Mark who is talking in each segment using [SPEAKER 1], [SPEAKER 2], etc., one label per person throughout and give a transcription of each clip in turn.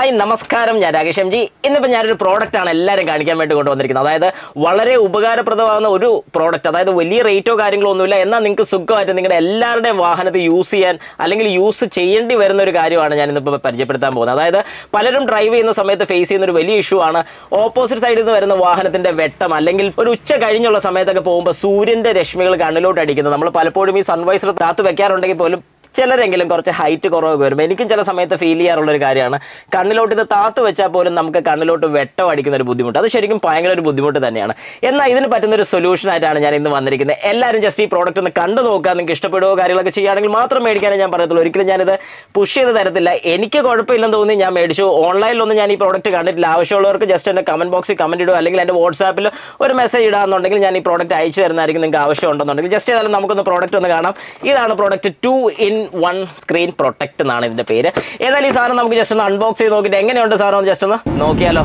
[SPEAKER 1] hi നമസ്കാരം ഞാൻ Rakesh M G ഇന്നിപ്പോൾ ഞാനൊരു പ്രോഡക്റ്റ് ആണ് എല്ലാവരും കാണിക്കാൻ വേണ്ടി കൊണ്ടുവന്നിരിക്കുന്നത് അതായത് വളരെ ഉപകാരപ്രദമാകുന്ന ഒരു പ്രോഡക്റ്റ് അതായത് വലിയ റേറ്റോ കാര്യങ്ങളോ ഒന്നുമില്ല എന്നാൽ നിങ്ങൾക്ക് സുഖമായിട്ട് നിങ്ങളുടെ എല്ലാവരുടെയും വാഹനത്തിൽ യൂസ് ചെയ്യാൻ അല്ലെങ്കിൽ യൂസ് ചെയ്യേണ്ടി വരുന്ന ഒരു കാര്യമാണ് ഞാൻ ഇന്നിപ്പോൾ പരിചയപ്പെടുത്താൻ പോകുന്നത് അതായത് പലരും ഡ്രൈവ് ചെയ്യുന്ന സമയത്ത് ഫേസ് ചെയ്യുന്ന ഒരു വലിയ ഇഷ്യൂ ആണ് ഓപ്പോസിറ്റ് സൈഡിൽ നിന്ന് വരുന്ന വാഹനത്തിന്റെ വെട്ടം അല്ലെങ്കിൽ ഒരു ഉച്ച കഴിഞ്ഞുള്ള സമയത്തൊക്കെ പോകുമ്പോൾ സൂര്യന്റെ രശ്മികൾ കണ്ണിലോട്ട് അടിക്കുന്നത് നമ്മൾ പലപ്പോഴും ഈ സൺവൈസർ താത്ത് വെക്കാറുണ്ടെങ്കിൽ പോലും ചിലരെങ്കിലും കുറച്ച് ഹൈറ്റ് കുറവൊക്കെ വരും എനിക്കും ചില സമയത്ത് ഫീൽ ചെയ്യാറുള്ള ഒരു കാര്യമാണ് കണ്ണിലോട്ട് ഇത് താത്ത് വെച്ചാൽ പോലും നമുക്ക് കണ്ണിലോട്ട് വെട്ടം അടിക്കുന്ന ഒരു ബുദ്ധിമുട്ട് അത് ശരിക്കും ഭയങ്കര ഒരു ബുദ്ധിമുട്ട് തന്നെയാണ് എന്നാൽ ഇതിന് പറ്റുന്ന ഒരു സൊല്യൂഷൻ ആയിട്ടാണ് ഞാൻ ഇന്ന് വന്നിരിക്കുന്നത് എല്ലാവരും ജസ്റ്റ് ഈ പ്രോഡക്റ്റ് ഒന്ന് കണ്ടു നോക്കുക നിങ്ങൾക്ക് ഇഷ്ടപ്പെടുകയോ കാര്യങ്ങളൊക്കെ ചെയ്യുകയാണെങ്കിൽ മാത്രം മേടിക്കാനേ ഞാൻ പറയത്തുള്ളൂ ഒരിക്കലും ഞാനിത് പുഷ് ചെയ്ത് തരത്തില്ല എനിക്ക് കുഴപ്പമില്ലെന്ന് തോന്നി ഞാൻ മേടിച്ചു ഓൺലൈനിലൊന്നും ഞാൻ ഈ പ്രോഡക്റ്റ് കണ്ടിട്ടില്ല ആവശ്യമുള്ളവർക്ക് ജസ്റ്റ് എൻ്റെ കമന്റ് ബോക്സിൽ കമന്റ് ഇടുക അല്ലെങ്കിൽ എൻ്റെ വാട്സാപ്പിൽ ഒരു മെസ്സേജ് ഇടാന്നുണ്ടെങ്കിൽ ഞാൻ ഈ പ്രോഡക്റ്റ് അയച്ചു തരുന്നതായിരിക്കും നിങ്ങൾക്ക് ആവശ്യമുണ്ടെന്നുണ്ടെങ്കിൽ ജസ്റ്റ് ഏതായാലും നമുക്കൊന്ന് പ്രോഡക്റ്റ് ഒന്ന് കാണാം ഇതാണ് product two in one screen protect എന്നാണ് ഇതിന്റെ പേര് ഏതായാലും ഈ സാധനം നമുക്ക് ജസ്റ്റ് ഒന്ന് അൺബോക്സ് ചെയ്ത് നോക്കിയിട്ട് എങ്ങനെയുണ്ട് സാധനം ഒന്ന് ജസ്റ്റ് ഒന്ന് നോക്കിയാലോ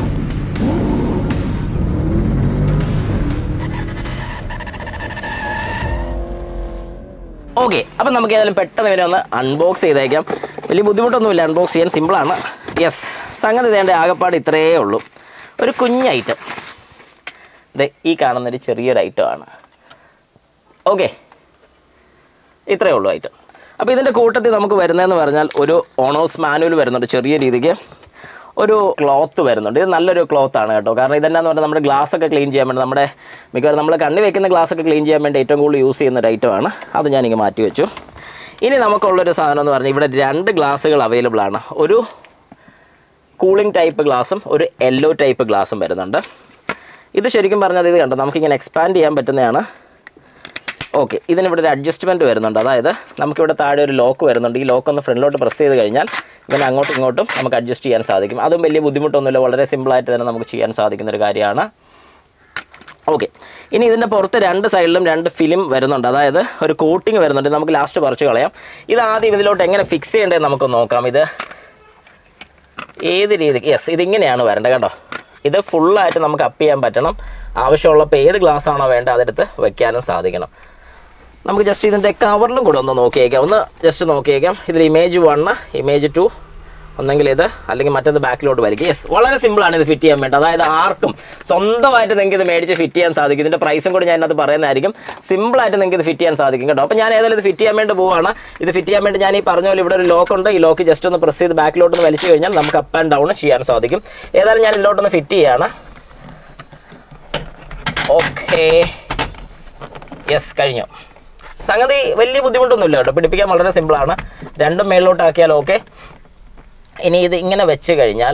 [SPEAKER 1] ഓക്കെ അപ്പം നമുക്ക് ഏതായാലും പെട്ടെന്ന് ഇവനെ ഒന്ന് അൺബോക്സ് ചെയ്തേക്കാം വലിയ ബുദ്ധിമുട്ടൊന്നുമില്ല അൺബോക്സ് ചെയ്യാൻ സിമ്പിളാണ് യെസ് സംഗതി വേണ്ട ആകപ്പാട് ഇത്രയേ ഉള്ളൂ ഒരു കുഞ്ഞൈറ്റം ഇത് ഈ കാണുന്നൊരു ചെറിയൊരു ഐറ്റമാണ് ഓക്കെ ഇത്രയേ ഉള്ളൂ ഐറ്റം അപ്പോൾ ഇതിൻ്റെ കൂട്ടത്തിൽ നമുക്ക് വരുന്നതെന്ന് പറഞ്ഞാൽ ഒരു ഓണോസ് മാനുവൽ വരുന്നുണ്ട് ചെറിയ രീതിക്ക് ഒരു ക്ലോത്ത് വരുന്നുണ്ട് ഇത് നല്ലൊരു ക്ലോത്ത് ആണ് കേട്ടോ കാരണം ഇതെന്നാന്ന് പറഞ്ഞാൽ നമ്മുടെ ഗ്ലാസ് ഒക്കെ ക്ലീൻ ചെയ്യാൻ വേണ്ടി നമ്മുടെ മിക്കവാറും നമ്മൾ കണ്ണി വെക്കുന്ന ഗ്ലാസ് ഒക്കെ ക്ലീൻ ചെയ്യാൻ വേണ്ടി ഏറ്റവും കൂടുതൽ യൂസ് ചെയ്യുന്ന ഒരു ഐറ്റമാണ് അത് ഞാനിങ്ങനെ മാറ്റി വെച്ചു ഇനി നമുക്കുള്ളൊരു സാധനം എന്ന് പറഞ്ഞാൽ ഇവിടെ രണ്ട് ഗ്ലാസ്സുകൾ അവൈലബിൾ ആണ് ഒരു കൂളിംഗ് ടൈപ്പ് ഗ്ലാസും ഒരു യെല്ലോ ടൈപ്പ് ഗ്ലാസും വരുന്നുണ്ട് ഇത് ശരിക്കും പറഞ്ഞാൽ ഇത് കണ്ടോ നമുക്കിങ്ങനെ എക്സ്പാൻഡ് ചെയ്യാൻ പറ്റുന്നതാണ് ഓക്കെ ഇതിനിവിടെ ഒരു അഡ്ജസ്റ്റ്മെൻറ്റ് വരുന്നുണ്ട് അതായത് നമുക്കിവിടെ താഴെ ഒരു ലോക്ക് വരുന്നുണ്ട് ഈ ലോക്ക് ഒന്ന് ഫ്രണ്ടിലോട്ട് പ്രസ് ചെയ്ത് കഴിഞ്ഞാൽ ഇങ്ങനെ അങ്ങോട്ടും ഇങ്ങോട്ടും നമുക്ക് അഡ്ജസ്റ്റ് ചെയ്യാൻ സാധിക്കും അതും വലിയ ബുദ്ധിമുട്ടൊന്നുമില്ല വളരെ സിമ്പിളായിട്ട് തന്നെ നമുക്ക് ചെയ്യാൻ സാധിക്കുന്ന ഒരു കാര്യമാണ് ഓക്കെ ഇനി ഇതിൻ്റെ പുറത്ത് രണ്ട് സൈഡിലും രണ്ട് ഫിലിം വരുന്നുണ്ട് അതായത് ഒരു കോട്ടിങ് വരുന്നുണ്ട് നമുക്ക് ലാസ്റ്റ് പറിച്ച് കളയാം ഇത് ആദ്യം ഇതിലോട്ട് എങ്ങനെ ഫിക്സ് ചെയ്യേണ്ടതെന്ന് നമുക്ക് നോക്കാം ഇത് ഏത് രീതിക്ക് യെസ് ഇതിങ്ങനെയാണ് വരേണ്ടത് കേട്ടോ ഇത് ഫുള്ളായിട്ട് നമുക്ക് അപ്പ് ചെയ്യാൻ പറ്റണം ആവശ്യമുള്ളപ്പോൾ ഏത് ഗ്ലാസ് ആണോ വേണ്ടത് അതെടുത്ത് വെക്കാനും സാധിക്കണം നമുക്ക് ജസ്റ്റ് ഇതിൻ്റെ കവറിലും കൂടെ ഒന്ന് നോക്കിയേക്കാം ഒന്ന് ജസ്റ്റ് നോക്കിയേക്കാം ഇതിൽ ഇമേജ് വണ്ണ് ഇമേജ് ടു ഒന്നെങ്കിൽ ഇത് അല്ലെങ്കിൽ മറ്റേത് ബാക്കിലോട്ട് വലിക്കും യെസ് വളരെ സിമ്പിളാണ് ഇത് ഫിറ്റ് ചെയ്യാൻ വേണ്ടി അതായത് ആർക്കും സ്വന്തമായിട്ട് നിങ്ങൾക്ക് ഇത് മേടിച്ച് ഫിറ്റ് ചെയ്യാൻ സാധിക്കും ഇതിൻ്റെ പ്രൈസും കൂടി ഞാൻ അതിനകത്ത് പറയുന്നതായിരിക്കും സിമ്പിളായിട്ട് നിങ്ങൾക്ക് ഇത് ഫിറ്റ് ചെയ്യാൻ സാധിക്കും കേട്ടോ അപ്പോൾ ഞാൻ ഏതായാലും ഇത് ഫിറ്റ് ചെയ്യാൻ വേണ്ടി പോവാണ് ഇത് ഫിറ്റ് ചെയ്യാൻ വേണ്ടി ഞാൻ ഈ പറഞ്ഞ പോലെ ഇവിടെ ഒരു ലോക്ക് ഉണ്ട് ഈ ലോക്ക് ജസ്റ്റ് ഒന്ന് പ്രസ് ചെയ്ത് ബാക്കിലോട്ട് ഒന്ന് വലിച്ചു കഴിഞ്ഞാൽ നമുക്ക് അപ്പ് ആൻഡ് ഡൗൺ ചെയ്യാൻ സാധിക്കും ഏതായാലും ഞാൻ ഇതിലോട്ടൊന്ന് ഫിറ്റ് ചെയ്യാണ് ഓക്കേ യെസ് കഴിഞ്ഞു സംഗതി വലിയ ബുദ്ധിമുട്ടൊന്നുമില്ല കേട്ടോ പിടിപ്പിക്കാൻ വളരെ സിമ്പിളാണ് രണ്ടും മേളിലോട്ടാക്കിയാൽ ഓക്കെ ഇനി ഇത് ഇങ്ങനെ വെച്ച് കഴിഞ്ഞാൽ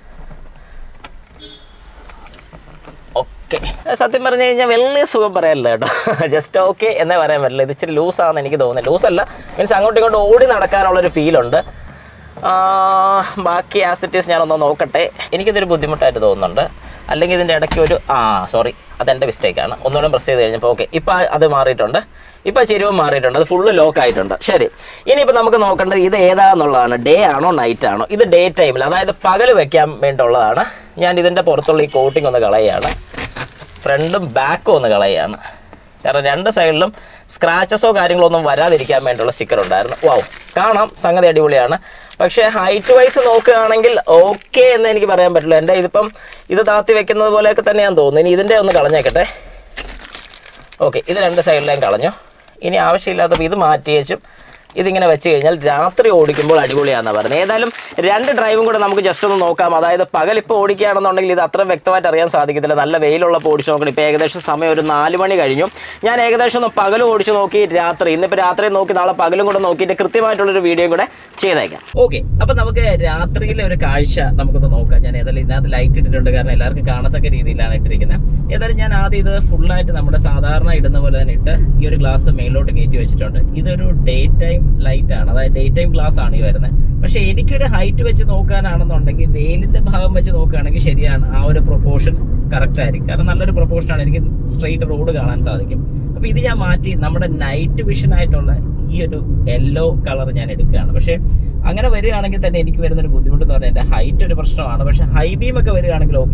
[SPEAKER 1] ഓക്കെ സത്യം പറഞ്ഞു കഴിഞ്ഞാൽ വലിയ സുഖം പറയാനില്ല കേട്ടോ ജസ്റ്റ് ഓക്കെ എന്നേ പറയാൻ പറ്റില്ല ഇത് ഇച്ചിരി ലൂസാണെന്ന് എനിക്ക് തോന്നുന്നത് ലൂസല്ല മീൻസ് അങ്ങോട്ടും ഇങ്ങോട്ടും ഓടി നടക്കാനുള്ളൊരു ഫീലുണ്ട് ബാക്കി ആസിറ്റീസ് ഞാനൊന്ന് നോക്കട്ടെ എനിക്കിതൊരു ബുദ്ധിമുട്ടായിട്ട് തോന്നുന്നുണ്ട് അല്ലെങ്കിൽ ഇതിൻ്റെ ഇടയ്ക്ക് ഒരു ആ സോറി അതെൻ്റെ മിസ്റ്റേക്കാണ് ഒന്നുകൂടെ പ്രസ് ചെയ്ത് കഴിഞ്ഞപ്പോൾ ഓക്കെ ഇപ്പോൾ അത് മാറിയിട്ടുണ്ട് ഇപ്പോൾ ചെരുവ് മാറിയിട്ടുണ്ട് അത് ഫുള്ള് ലോക്ക് ആയിട്ടുണ്ട് ശരി ഇനിയിപ്പോൾ നമുക്ക് നോക്കേണ്ടത് ഇത് ഏതാണെന്നുള്ളതാണ് ഡേ ആണോ നൈറ്റ് ആണോ ഇത് ഡേ ടൈമിൽ അതായത് പകൽ വെക്കാൻ വേണ്ടിയുള്ളതാണ് ഞാൻ ഇതിൻ്റെ പുറത്തുള്ള ഈ കോട്ടിംഗ് ഒന്ന് കളയുകയാണ് ഫ്രണ്ടും ബാക്കും ഒന്ന് കളയുകയാണ് കാരണം രണ്ട് സൈഡിലും സ്ക്രാച്ചസോ കാര്യങ്ങളോ ഒന്നും വരാതിരിക്കാൻ വേണ്ടിയുള്ള സ്റ്റിക്കർ ഉണ്ടായിരുന്നു വാവ് കാണാം സംഗതി അടിപൊളിയാണ് പക്ഷേ ഹൈറ്റ് വൈസ് നോക്കുകയാണെങ്കിൽ ഓക്കെ എന്ന് എനിക്ക് പറയാൻ പറ്റില്ല എൻ്റെ ഇതിപ്പം ഇത് താത്തി വെക്കുന്നത് പോലെയൊക്കെ തന്നെയാന്ന് തോന്നുന്നു ഇനി ഇതിൻ്റെ ഒന്ന് കളഞ്ഞേക്കട്ടെ ഓക്കെ ഇത് രണ്ട് സൈഡിലേയും കളഞ്ഞു ഇനി ആവശ്യമില്ലാത്തപ്പോൾ ഇത് മാറ്റി വെച്ചും ഇതിങ്ങനെ വെച്ച് കഴിഞ്ഞാൽ രാത്രി ഓടിക്കുമ്പോൾ അടിപൊളിയാണെന്ന് പറയുന്നത് ഏതായാലും രണ്ട് ഡ്രൈവും കൂടെ നമുക്ക് ജസ്റ്റ് ഒന്ന് നോക്കാം അതായത് പകൽ ഇപ്പോൾ ഓടിക്കുകയാണെന്നുണ്ടെങ്കിൽ ഇത് അത്ര വ്യക്തമായിട്ട് അറിയാൻ സാധിക്കത്തില്ല നല്ല വെയിലുള്ളപ്പോൾ ഓടിച്ച് നോക്കണം ഇപ്പോൾ ഏകദേശം സമയം ഒരു നാല് മണി കഴിഞ്ഞു ഞാൻ ഏകദേശം ഒന്ന് പകൽ ഓടിച്ച് നോക്കി രാത്രി ഇന്നിപ്പോൾ രാത്രി നോക്കി നാളെ പകലും കൂടെ നോക്കിയിട്ട് കൃത്യമായിട്ടുള്ളൊരു വീഡിയോ കൂടെ ചെയ്തേക്കാം ഓക്കെ അപ്പം നമുക്ക് രാത്രിയിലെ ഒരു കാഴ്ച നമുക്കൊന്ന് നോക്കാം ഞാൻ ഏതായാലും ഇതിനകത്ത് ലൈറ്റ് ഇട്ടിട്ടുണ്ട് കാരണം എല്ലാവർക്കും കാണത്തക്ക രീതിയിലാണ് ഇട്ടിരിക്കുന്നത് ഏതായാലും ഞാൻ ആദ്യം ഇത് ഫുള്ളായിട്ട് നമ്മുടെ സാധാരണ ഇടുന്ന പോലെ തന്നെ ഇട്ട് ഈ ഒരു ഗ്ലാസ് മേളിലോട്ട് കയറ്റി വെച്ചിട്ടുണ്ട് ഇതൊരു ഡേ ടൈം ലൈറ്റ് ആണ് അതായത് ഡേ ടൈം ഗ്ലാസ് ആണ് ഈ വരുന്നത് പക്ഷേ എനിക്കൊരു ഹൈറ്റ് വെച്ച് നോക്കാനാണെന്നുണ്ടെങ്കിൽ വെയിലിന്റെ ഭാഗം വെച്ച് നോക്കുകയാണെങ്കിൽ ശരിയാണ് ആ ഒരു പ്രൊപ്പോർഷൻ കറക്റ്റ് ആയിരിക്കും കാരണം നല്ലൊരു പ്രൊപ്പോർഷൻ ആണ് എനിക്ക് സ്ട്രെയിറ്റ് റോഡ് കാണാൻ സാധിക്കും അപ്പൊ ഇത് ഞാൻ മാറ്റി നമ്മുടെ നൈറ്റ് വിഷൻ ആയിട്ടുള്ള ഈ ഒരു യെല്ലോ കളർ ഞാൻ എടുക്കുകയാണ് പക്ഷേ അങ്ങനെ വരികയാണെങ്കിൽ തന്നെ എനിക്ക് വരുന്ന ഒരു ബുദ്ധിമുട്ട് എന്ന് പറഞ്ഞാൽ എൻ്റെ ഹൈറ്റ് ഒരു പ്രശ്നമാണ് പക്ഷേ ഹൈ ബീം ഒക്കെ വരികയാണെങ്കിൽ ഓക്കെ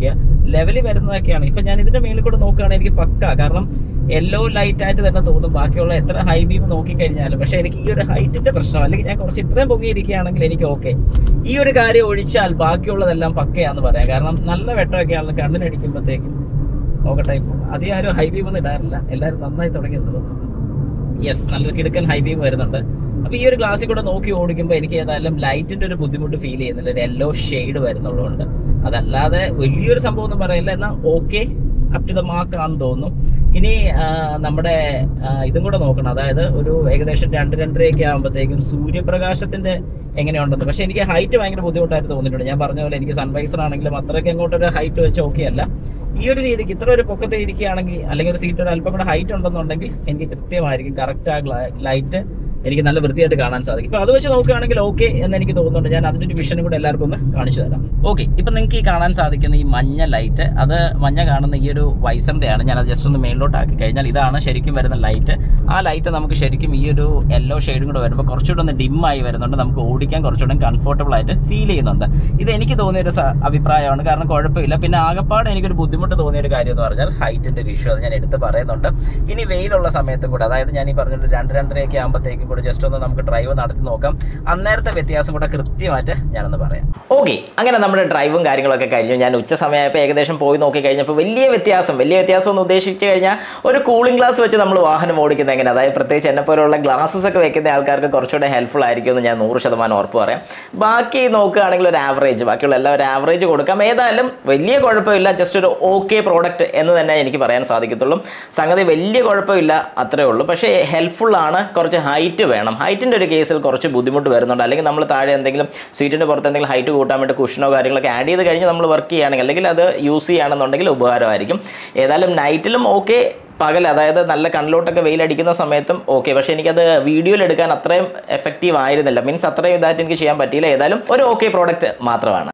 [SPEAKER 1] ലെവലിൽ വരുന്നതൊക്കെയാണ് ഇപ്പൊ ഞാൻ ഇതിന്റെ മേളിൽ കൂടെ നോക്കുകയാണെങ്കിൽ എനിക്ക് പക്ക കാരണം യെല്ലോ ലൈറ്റ് ആയിട്ട് തന്നെ തോന്നും ബാക്കിയുള്ള എത്ര ഹൈ ബീം നോക്കിക്കഴിഞ്ഞാലും പക്ഷെ എനിക്ക് ഈ ഒരു ഹൈറ്റിന്റെ പ്രശ്നം അല്ലെങ്കിൽ ഞാൻ കുറച്ച് ഇത്രയും പൊങ്ങിയിരിക്കുകയാണെങ്കിൽ എനിക്ക് ഓക്കെ ഈ ഒരു കാര്യം ഒഴിച്ചാൽ ബാക്കിയുള്ളതെല്ലാം പക്കയാന്ന് പറയാം കാരണം നല്ല വെട്ടമൊക്കെയാണല്ലോ കണ്ണിനടിക്കുമ്പോഴത്തേക്കും നോക്കട്ടെ ഇപ്പം അധികം ആരും ഹൈ ബീം ഒന്നും ഇടാറില്ല എല്ലാവരും നന്നായി തുടങ്ങിയെന്ന് തോന്നുന്നു യെസ് നല്ലൊരു കിടക്കൻ ഹൈ ബീം വരുന്നുണ്ട് അപ്പൊ ഈ ഒരു ഗ്ലാസ്സിൽ കൂടെ നോക്കി ഓടിക്കുമ്പോൾ എനിക്ക് ഏതായാലും ലൈറ്റിന്റെ ഒരു ബുദ്ധിമുട്ട് ഫീൽ ചെയ്യുന്നില്ല ഒരു യെല്ലോ ഷെയ്ഡ് വരുന്നുള്ളതുകൊണ്ട് അതല്ലാതെ വലിയൊരു സംഭവം ഒന്നും പറയില്ല എന്നാൽ okay up to the mark ആണെന്ന് തോന്നുന്നു ഇനി ആ, നമ്മുടെ ആ, ഇതും കൂടെ നോക്കണം അതായത് ഒരു ഏകദേശം രണ്ട് രണ്ടരയൊക്കെ ആകുമ്പോഴത്തേക്കും സൂര്യപ്രകാശത്തിന്റെ എങ്ങനെയുണ്ടെന്ന് പക്ഷെ എനിക്ക് ഹൈറ്റ് ഭയങ്കര ബുദ്ധിമുട്ടായിട്ട് തോന്നിയിട്ടുണ്ട് ഞാൻ പറഞ്ഞ പോലെ എനിക്ക് സൺവൈസർ ആണെങ്കിലും അത്രയ്ക്ക് അങ്ങോട്ടൊരു ഹൈറ്റ് വെച്ച് ഓക്കെ അല്ല ഈ ഒരു രീതിക്ക് ഇത്ര ഒരു പൊക്കത്തിൽ ഇരിക്കുകയാണെങ്കിൽ അല്ലെങ്കിൽ ഒരു സീറ്റ് ഒരു അല്പം കൂടെ ഹൈറ്റ് ഉണ്ടെന്നുണ്ടെങ്കിൽ എനിക്ക് കൃത്യമായിരിക്കും കറക്റ്റ് ആ ലൈറ്റ് എനിക്ക് നല്ല വൃത്തിയായിട്ട് കാണാൻ സാധിക്കും ഇപ്പൊ അത് വെച്ച് നോക്കുകയാണെങ്കിൽ ഓക്കെ എന്ന് എനിക്ക് തോന്നുന്നുണ്ട് ഞാൻ അതിന്റെ ഒരു വിഷനും കൂടെ എല്ലാവർക്കും ഒന്ന് കാണിച്ചു തരാം ഓക്കെ ഇപ്പൊ നിങ്ങൾക്ക് ഈ കാണാൻ സാധിക്കുന്ന ഈ മഞ്ഞ ലൈറ്റ് അത് മഞ്ഞ കാണുന്ന ഈ ഒരു വൈസറിന്റെ ആണ് ഞാൻ അത് ജസ്റ്റ് ഒന്ന് മെയിനിലോട്ട് ആക്കി കഴിഞ്ഞാൽ ഇതാണ് ശരിക്കും വരുന്ന ലൈറ്റ് ആ ലൈറ്റ് നമുക്ക് ശരിക്കും ഈ ഒരു യെല്ലോ ഷെയ്ഡും കൂടെ വരുമ്പോൾ കുറച്ചുകൂടെ ഒന്ന് dim ആയി വരുന്നുണ്ട് നമുക്ക് ഓടിക്കാൻ കുറച്ചുകൂടെ കംഫർട്ടബിൾ ആയിട്ട് ഫീൽ ചെയ്യുന്നുണ്ട് ഇത് എനിക്ക് തോന്നിയ ഒരു സ- അഭിപ്രായമാണ് കാരണം കുഴപ്പമില്ല പിന്നെ ആകപ്പാട് എനിക്കൊരു ബുദ്ധിമുട്ട് തോന്നിയ ഒരു കാര്യം എന്ന് പറഞ്ഞാൽ ഹൈറ്റിന്റെ ഒരു ഇഷ്യൂ അത് ഞാൻ എടുത്ത് പറയുന്നുണ്ട് ഇനി വെയിലുള്ള സമയത്തും കൂടെ അതായത് ഞാൻ ഈ പറഞ്ഞിട്ട് രണ്ട് രണ്ടരയൊക്കെ ആകുമ്പോഴത്തേക്കും കൂടെ ജസ്റ്റ് ഒന്ന് നമുക്ക് ഡ്രൈവ് നടത്തി നോക്കാം അന്നേരത്തെ വ്യത്യാസം കൂടെ കൃത്യമായിട്ട് ഞാനൊന്ന് പറയാം ഓക്കെ അങ്ങനെ നമ്മുടെ ഡ്രൈവും കാര്യങ്ങളൊക്കെ കഴിഞ്ഞു ഞാൻ ഉച്ച സമയമായപ്പോൾ ഏകദേശം പോയി നോക്കി കഴിഞ്ഞപ്പോൾ വലിയ വ്യത്യാസം വലിയ വ്യത്യാസം എന്ന് ഉദ്ദേശിച്ചു കഴിഞ്ഞാൽ ഒരു കൂളിംഗ് ഗ്ലാസ് വെച്ച് നമ്മൾ വാഹനം ഓടിക്കുന്നത് എങ്ങനെ അതായത് പ്രത്യേകിച്ച് എന്നെ പോലുള്ള ഗ്ലാസസ് ഒക്കെ വെക്കുന്ന ആൾക്കാർക്ക് കുറച്ചുകൂടെ ഹെൽപ്ഫുൾ ആയിരിക്കും എന്ന് ഞാൻ നൂറ് ശതമാനം ഉറപ്പ് പറയാം ബാക്കി നോക്കുകയാണെങ്കിൽ ഒരു ആവറേജ് ബാക്കിയുള്ള എല്ലാം ഒരു ആവറേജ് കൊടുക്കാം ഏതായാലും വലിയ കുഴപ്പമില്ല ജസ്റ്റ് ഒരു ഓക്കെ പ്രോഡക്റ്റ് എന്ന് തന്നെ എനിക്ക് പറയാൻ സാധിക്കത്തുള്ളൂ സംഗതി വലിയ കുഴപ്പമില്ല അത്രേ ഉള്ളൂ പക്ഷേ ഹെൽപ്ഫുൾ ആണ് കുറച്ച് ഹൈറ്റ് വേണം ഹൈറ്റിൻ്റെ ഒരു കേസിൽ കുറച്ച് ബുദ്ധിമുട്ട് വരുന്നുണ്ട് അല്ലെങ്കിൽ നമ്മൾ താഴെ എന്തെങ്കിലും സീറ്റിൻ്റെ പുറത്ത് എന്തെങ്കിലും ഹൈറ്റ് കൂട്ടാൻ വേണ്ടി കുഷനോ കാര്യങ്ങളൊക്കെ ആഡ് ചെയ്ത് കഴിഞ്ഞ് നമ്മൾ വർക്ക് ചെയ്യുകയാണെങ്കിൽ അല്ലെങ്കിൽ അത് യൂസ് ചെയ്യുകയാണെന്നുണ്ടെങ്കിൽ ഉപകാരമായിരിക്കും ഏതായാലും നൈറ്റിലും ഓക്കെ പകൽ അതായത് നല്ല കണ്ണിലോട്ടൊക്കെ വെയിലടിക്കുന്ന സമയത്തും ഓക്കെ പക്ഷേ എനിക്കത് വീഡിയോയിൽ എടുക്കാൻ അത്രയും എഫക്റ്റീവ് ആയിരുന്നില്ല മീൻസ് അത്രയും ഇതായിട്ട് എനിക്ക് ചെയ്യാൻ പറ്റിയില്ല ഏതായാലും ഒരു ഓക്കെ പ്രോഡക്റ്റ് മാത്രമാണ്